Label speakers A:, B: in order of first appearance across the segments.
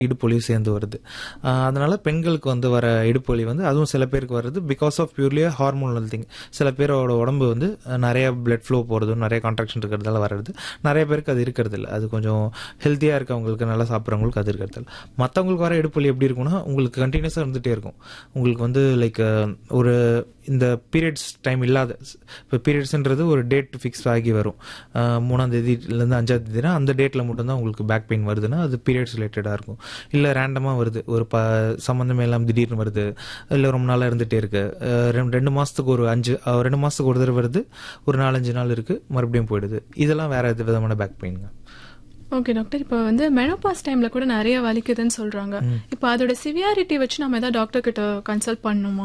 A: இடுப்பு வலியும் சேர்ந்து வருது ஆஹ் அதனால பெண்களுக்கு வந்து வர இடுப்பு வலி வந்து அதுவும் சில பேருக்கு வருது because of purely hormonal thing சில பேரோட உடம்பு வந்து அஹ், நிறைய பிளட் ஃப்ளோ போகிறது நிறைய கான்ட்ராக்ஷன் இருக்கிறதால வர்றது நிறைய பேருக்கு அது இருக்கிறது இல்லை அது கொஞ்சம் ஹெல்த்தியாக இருக்கவங்களுக்கு நல்லா சாப்பிட்றவங்களுக்கு அது இருக்கிறது இல்லை மற்றவங்களுக்கு வர இடுப்பு வலி எப்படி இருக்கும்னா உங்களுக்கு கண்டினியூஸாக இருந்துகிட்டே இருக்கும் உங்களுக்கு வந்து லைக் ஒரு இந்த பீரியட்ஸ் டைம் இல்லாத இப்போ பீரியட்ஸ்ன்றது ஒரு டேட் ஃபிக்ஸ் ஆகி வரும் அஹ், மூணாம் தேதியிலேருந்து அஞ்சாம் தேதினா அந்த டேட்டில் மட்டும்தான் உங்களுக்கு பேக் பெயின் வருதுன்னா அது பீரியட்ஸ் ரிலேட்டடாக இருக்கும் இல்லை ரேண்டமாக வருது ஒரு ப சம்மந்தமே இல்லாமல் திடீர்னு வருது இல்லை ரொம்ப நாளாக இருந்துகிட்டே இருக்கு அஹ், ரெண்டு- ரெண்டு மாதத்துக்கு ஒரு அஞ்சு அஹ், ரெண்டு மாதத்துக்கு ஒரு தடவை வருது ஒரு நாலஞ்சு நாள் இருக்கு மறுபடியும் போயிடுது இதெல்லாம் வேற எது விதமான பேக் பெயினுங்க
B: ஓகே டாக்டர் இப்போ வந்து மெனோபாஸ் டைம்ல கூட நிறைய வலிக்குதுன்னு சொல்றாங்க இப்போ அதோட சிவியாரிட்டி வச்சு நம்ம ஏதாவது டாக்டர் கிட்ட கன்சல்ட் பண்ணணுமா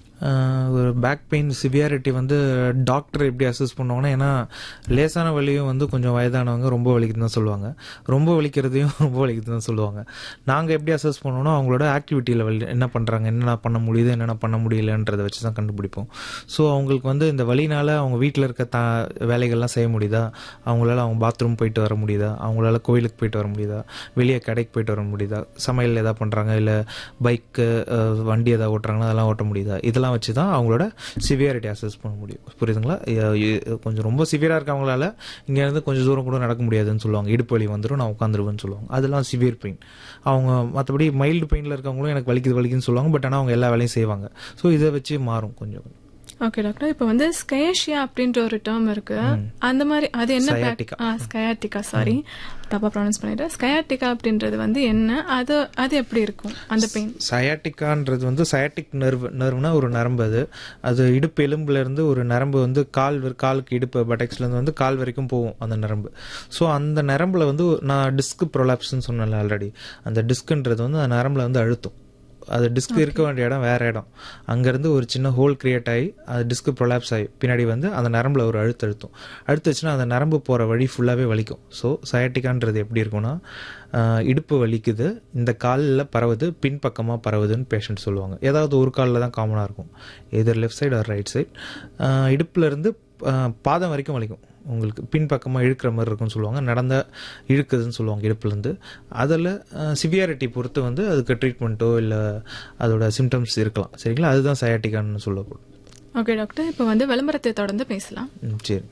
A: ஆஹ் ஒரு பேக் பெயின் சிவியாரிட்டி வந்து டாக்டர் எப்படி அசஸ் பண்ணுவாங்கன்னா ஏன்னா லேசான வலியும் வந்து கொஞ்சம் வயதானவங்க ரொம்ப வலிக்குதுன்னு தான் சொல்லுவாங்க ரொம்ப வலிக்கிறதையும் ரொம்ப வலிக்குதுன்னு தான் சொல்லுவாங்க நாங்கள் எப்படி அசஸ் பண்ணுவோம்னா அவங்களோட ஆக்டிவிட்டி லெவல் என்ன பண்ணுறாங்க என்னென்ன பண்ண முடியுது என்னென்ன பண்ண முடியலன்றதை வச்சு தான் கண்டுபிடிப்போம் ஸோ அவங்களுக்கு வந்து இந்த வலினால அவங்க வீட்டில் இருக்க த வேலைகள்லாம் செய்ய முடியுதா அவங்களால அவங்க பாத்ரூம் போயிட்டு வர முடியுதா அவங்களால கோயிலுக்கு போயிட்டு வர முடியுதா வெளியே கடைக்கு போயிட்டு வர முடியுதா சமையல் எதாவது பண்ணுறாங்க இல்லை பைக்கு வண்டி எதாவது ஓட்டுறாங்கன்னா அதெல்லாம் ஓட்ட முடியுதா இதெல்லாம் வச்சு தான் அவங்களோட சிவியாரிட்டி அசஸ் பண்ண முடியும் புரியுதுங்களா இ- இ- கொஞ்சம் ரொம்ப சிவியராக இருக்கவங்களால இங்கேருந்து கொஞ்சம் தூரம் கூட நடக்க முடியாதுன்னு சொல்லுவாங்க இடுப்பு வலி வந்துடும் நான் உட்காந்துருவேன்னு சொல்லுவாங்க அதெல்லாம் சிவியர் பெயின் அவங்க மற்றபடி மைல்டு பெயினில் இருக்கவங்களும் எனக்கு வலிக்குது வலிக்குதுன்னு சொல்லுவாங்க பட் ஆனால் அவங்க எல்லா வேலையும் செய்வாங்க ஸோ இதை வச்சு மாறும் கொஞ்சம்
B: ஓகே டாக்டர் இப்போ வந்து ஸ்கேஷியா அப்படின்ற ஒரு டேர்ம் இருக்கு அந்த மாதிரி அது என்ன
A: Sciatica.
B: ஸ்கயாட்டிகா சாரி தப்பா ப்ரொனவுன்ஸ் பண்ணிட்டேன் ஸ்கயாட்டிகா அப்படின்றது வந்து என்ன அது அது எப்படி இருக்கும் அந்த பெயின்
A: சயாட்டிக்கான்றது வந்து சயாட்டிக் நர்வ் நர்வ்னா ஒரு நரம்பு அது அது இடுப்பு எலும்புல இருந்து ஒரு நரம்பு வந்து கால் வரை- காலுக்கு இடுப்பு பட்டெக்ஸ்ல இருந்து வந்து கால் வரைக்கும் போகும் அந்த நரம்பு ஸோ அந்த நரம்புல வந்து நான் டிஸ்க் ப்ரொலாப்ஸ்ன்னு சொன்னேன்ல ஆல்ரெடி அந்த டிஸ்க்ன்றது வந்து அந்த நரம்புல வந்து அழுத்தும் அது டிஸ்க் இருக்க வேண்டிய இடம் வேற இடம் அங்கேருந்து ஒரு சின்ன ஹோல் கிரியேட் ஆகி அது டிஸ்க் ப்ரொலாப்ஸ் ஆகி பின்னாடி வந்து அந்த நரம்புல ஒரு அழுத்து அழுத்தும் அழுத்துச்சுன்னா அந்த நரம்பு போகிற வழி ஃபுல்லாகவே வலிக்கும் ஸோ சயாட்டிக்கான்றது எப்படி இருக்கும்னா ஆஹ், இடுப்பு வலிக்குது இந்த காலில் பரவுது பின்பக்கமாக பரவுதுன்னு பேஷண்ட் சொல்லுவாங்க ஏதாவது ஒரு காலில் தான் காமனாக இருக்கும் எதிர் left side or right side இடுப்புல இருந்து ஆஹ், பாதம் வரைக்கும் வலிக்கும் உங்களுக்கு பின்பக்கமாக இழுக்கிற மாதிரி இருக்கும்னு சொல்லுவாங்க நடந்த இழுக்குதுன்னு சொல்லுவாங்க இடுப்புலேருந்து அதில் சிவியாரிட்டி பொறுத்து வந்து அதுக்கு ட்ரீட்மெண்ட்டோ இல்லை அதோட சிம்டம்ஸ் இருக்கலாம் சரிங்களா அதுதான் சயாட்டிக்கான்னு சொல்லப்படும்
B: ஓகே டாக்டர் இப்போ வந்து விளம்பரத்தை தொடர்ந்து பேசலாம்
A: ம், சரி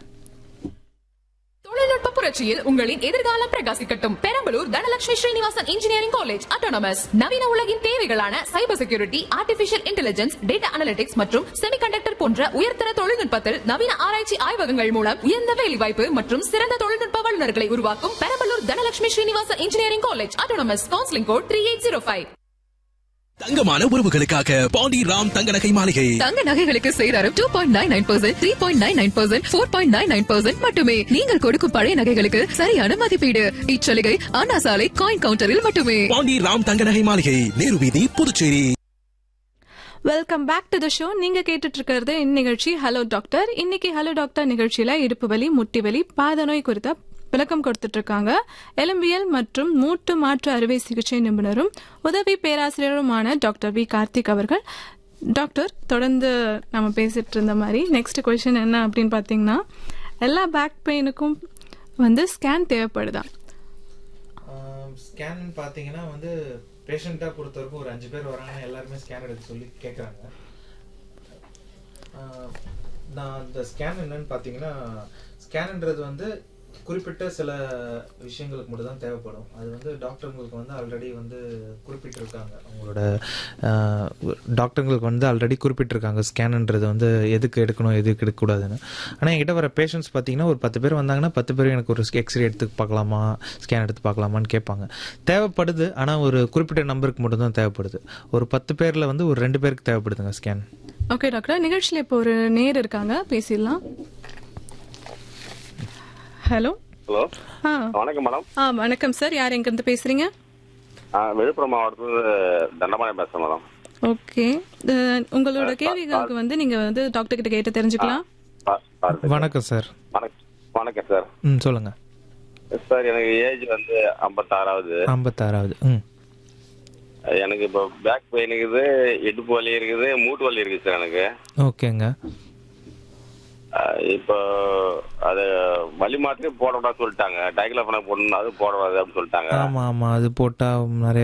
C: தொழில்நுட்ப புரட்சியில் உங்களின் எதிர்காலம் பிரகாசிக்கட்டும் Perambalur Dhanalakshmi Srinivasan engineering college autonomous நவீன உலகின் தேவைகளான cyber security artificial intelligence data analytics மற்றும் செமிகண்டக்டர் போன்ற உயர்தர தொழில்நுட்பத்தில் நவீன ஆராய்ச்சி ஆய்வகங்கள் மூலம் உயர்ந்த வேலைவாய்ப்பு மற்றும் சிறந்த தொழில்நுட்ப வல்லுநர்களை உருவாக்கும் Perambalur Dhanalakshmi Srinivasan engineering college autonomous counselling code three eight zero five
D: தங்கமான உறவுகளுக்காக பாண்டி ராம் தங்க நகை மாளிகை
C: தங்க நகைகளுக்கு சேதாரம் two point nine nine percent three point nine nine percent four point nine nine percent மட்டுமே நீங்கள் கொடுக்கும் பழைய நகைகளுக்கு சரியான மதிப்பீடு இச்சலுகை அண்ணா சாலை காயின் கவுண்டரில் மட்டுமே
D: பாண்டி ராம் தங்க நகை மாளிகை நேரு வீதி Puducherry
B: welcome back to the show நீங்க கேட்டுட்டு இருக்கிறது இந்நிகழ்ச்சி ஹலோ டாக்டர் இன்னைக்கு ஹலோ டாக்டர் நிகழ்ச்சியில இடுப்பு வலி முட்டி வலி பாத நோய் குறித்த விளக்கம் கொடுத்துட்டு இருக்காங்க எலும்பியல் மற்றும் மூட்டு மாற்று அறுவை சிகிச்சை நிபுணரும் உதவி பேராசிரியருமான டாக்டர் வி கார்த்திக் அவர்கள் டாக்டர் தொடர்ந்து நம்ம பேசிட்டு இருந்த மாதிரி நெக்ஸ்ட் கொஸ்டின் என்ன அப்படின்னு பார்த்தீங்கன்னா எல்லா பேக் பெயினுக்கும் வந்து ஸ்கேன் தேவைப்படுதா
A: ஸ்கேன் பார்த்தீங்கன்னா வந்து பேஷண்ட்டாக பொறுத்த வரைக்கும் ஒரு அஞ்சு பேர் வராங்கன்னா எல்லாருமே ஸ்கேன் எடுக்க சொல்லி கேட்குறாங்க நான் அந்த ஸ்கேன் என்னன்னு பார்த்தீங்கன்னா ஸ்கேன்ன்றது வந்து குறிப்பிட்ட சில விஷயங்களுக்கு மட்டும் தான் தேவைப்படும் அது வந்து டாக்டருங்களுக்கு வந்து ஆல்ரெடி வந்து குறிப்பிட்டிருக்காங்க அவங்களோட ஆஹ், டாக்டருங்களுக்கு வந்து ஆல்ரெடி குறிப்பிட்டிருக்காங்க ஸ்கேனுன்றது வந்து எதுக்கு எடுக்கணும் எதுக்கு எடுக்கக்கூடாதுன்னு ஆனால் என்கிட்ட வர பேஷண்ட்ஸ் பார்த்தீங்கன்னா ஒரு பத்து பேர் வந்தாங்கன்னா பத்து பேர் எனக்கு ஒரு எக்ஸ்ரே எடுத்து பார்க்கலாமா ஸ்கேன் எடுத்து பார்க்கலாமான்னு கேட்பாங்க தேவைப்படுது ஆனால் ஒரு குறிப்பிட்ட நம்பருக்கு மட்டும் தான் தேவைப்படுது ஒரு பத்து பேரில் வந்து ஒரு ரெண்டு பேருக்கு தேவைப்படுதுங்க ஸ்கேன்
B: ஓகே டாக்டர் நிகழ்ச்சியில் இப்போ ஒரு நேர் இருக்காங்க பேசிடலாம் ஹலோ
E: ஹலோ
B: ஆ
E: வணக்கம் மேடம்
B: ஆ வணக்கம் சார் யார் எங்கேருந்து பேசுறீங்க
E: ஆ, விழுப்புரம் மாவட்டத்தில் தண்டபாளையம் பேசுறேன் மேடம்
B: ஓகே அஹ், உங்களோட கேள்விகளுக்கு வந்து நீங்க வந்து டாக்டர் கிட்ட கேட்டு தெரிஞ்சுக்கலாம்
E: பா- பாருங்க.
A: வணக்கம் சார்
E: வணக்கம் வணக்கம் சார்
A: ம் சொல்லுங்கள்
E: சார் எனக்கு ஏஜ் வந்து ஐம்பத்தாறாவது
A: ஐம்பத்தாறாவது ம்
E: எனக்கு இப்போ பேக் பெயின் இருக்குது இடுப்பு வலி இருக்குது மூட்டு வலி இருக்குது சார் எனக்கு
A: ஓகேங்க
E: அஹ், இப்போ அது வலி மாத்திரை போடக்கூடாது சொல்லிட்டாங்க டைக்ளோஃபனை போடணும் அது போடக்கூடாது அப்படின்னு சொல்லிட்டாங்க
A: ஆமா ஆமா அது போட்டா நிறைய